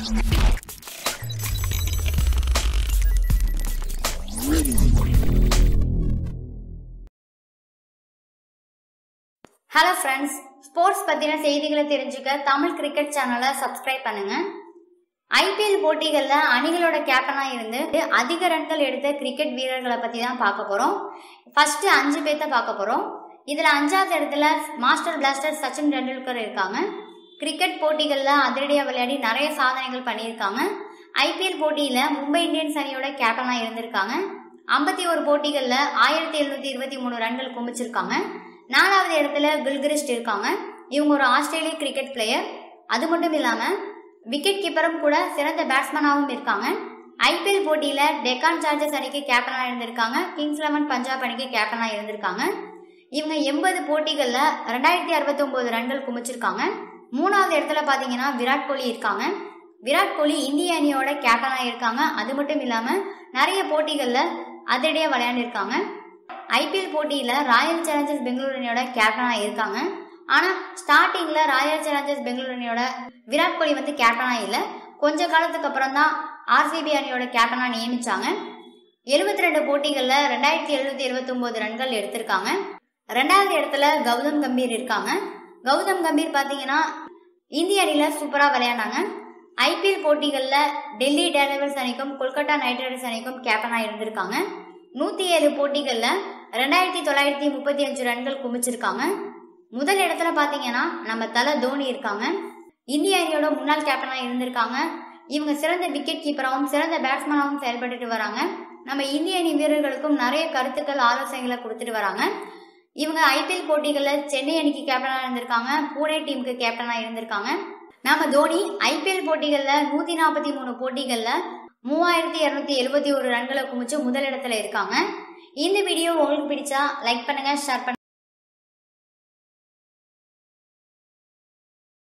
hello friends sports பற்றின செய்திகளை தெரிஞ்சுக்க தமிழ் கிரிக்கெட் சேனலை சப்ஸ்கிரைப் பண்ணுங்க ஐபிஎல் போட்டிகளில் அணிகளோட கேப்டனாக இருந்து அதிக ரன்கள் எடுத்த கிரிக்கெட் வீரர்களை பற்றி தான் பார்க்க போகிறோம் ஃபஸ்ட்டு அஞ்சு பேர்த்த பார்க்க போகிறோம் இதில் அஞ்சாவது இடத்துல மாஸ்டர் பிளாஸ்டர் சச்சின் டெண்டுல்கர் இருக்காங்க கிரிக்கெட் போட்டிகளில் அதிரடியாக விளையாடி நிறைய சாதனைகள் பண்ணியிருக்காங்க ஐபிஎல் போட்டியில் மும்பை இந்தியன்ஸ் அணியோட கேப்டனாக இருந்திருக்காங்க ஐம்பத்தி ஒரு போட்டிகளில் ஆயிரத்தி எழுநூற்றி இருபத்தி மூணு ரன்கள் குமிச்சிருக்காங்க நாலாவது இடத்துல கில்கிரிஸ்ட் இருக்காங்க இவங்க ஒரு ஆஸ்திரேலிய கிரிக்கெட் பிளேயர் அது மட்டும் இல்லாமல் விக்கெட் கீப்பரும் கூட சிறந்த பேட்ஸ்மேனாகவும் இருக்காங்க ஐபிஎல் போட்டியில் டெக்கான் சார்ஜர்ஸ் அணிக்கு கேப்டனாக இருந்திருக்காங்க கிங்ஸ் லெவன் பஞ்சாப் அணிக்கு கேப்டனாக இருந்திருக்காங்க இவங்க எண்பது போட்டிகளில் ரெண்டாயிரத்தி அறுபத்தொம்போது ரன்கள் குமிச்சிருக்காங்க மூணாவது இடத்துல பார்த்தீங்கன்னா விராட் கோலி இருக்காங்க விராட் கோலி இந்திய அணியோட கேப்டனாக இருக்காங்க அது மட்டும் இல்லாமல் நிறைய போட்டிகளில் அதிரடியாக விளையாண்டுருக்காங்க ஐபிஎல் போட்டியில் ராயல் சேலஞ்சர்ஸ் பெங்களூரு அணியோட கேப்டனாக இருக்காங்க ஆனால் ஸ்டார்டிங்கில் ராயல் சேலஞ்சர்ஸ் பெங்களூரு அணியோட விராட் கோலி வந்து கேப்டனாக இல்லை கொஞ்ச காலத்துக்கு அப்புறம் தான் ஆர்சிபி அணியோட கேப்டனாக நியமித்தாங்க எழுபத்தி ரெண்டு போட்டிகளில் ரெண்டாயிரத்தி எழுநூற்றி இருபத்தொம்போது ரன்கள் எடுத்திருக்காங்க ரெண்டாவது இடத்துல கௌதம் கம்பீர் இருக்காங்க கௌதம் கம்பீர் பார்த்தீங்கன்னா இந்திய அணியில் சூப்பராக விளையாண்டாங்க ஐபிஎல் போட்டிகளில் டெல்லி டேர்டெவில்ஸ் அணிக்கும் கொல்கத்தா நைட் ரைடர்ஸ் அணிக்கும் கேப்டனாக இருந்திருக்காங்க நூற்றி ஏழு போட்டிகளில் ரெண்டாயிரத்தி தொள்ளாயிரத்தி முப்பத்தி அஞ்சு ரன்கள் குமிச்சிருக்காங்க முதல் இடத்துல பார்த்தீங்கன்னா நம்ம தலை தோனி இருக்காங்க இந்திய அணியோட முன்னாள் கேப்டனாக இருந்திருக்காங்க இவங்க சிறந்த விக்கெட் கீப்பராகவும் சிறந்த பேட்ஸ்மேனாகவும் செயல்பட்டுட்டு வராங்க நம்ம இந்திய அணி வீரர்களுக்கும் நிறைய கருத்துக்கள் ஆலோசனைகளை கொடுத்துட்டு வராங்க இவங்க ஐபிஎல் போட்டிகளில் சென்னை அணிக்கு கேப்டனாக இருந்திருக்காங்க பூனே டீமுக்கு கேப்டனாக இருந்திருக்காங்க நாம தோனி ஐபிஎல் போட்டிகளில் நூற்றி நாற்பத்தி மூணு போட்டிகளில் மூவாயிரத்தி இரநூத்தி எழுபத்தி ஒரு ரன்களை குமிச்சு முதலிடத்துல இருக்காங்க இந்த வீடியோ உங்களுக்கு பிடிச்சா லைக் பண்ணுங்க ஷேர் பண்ணுங்க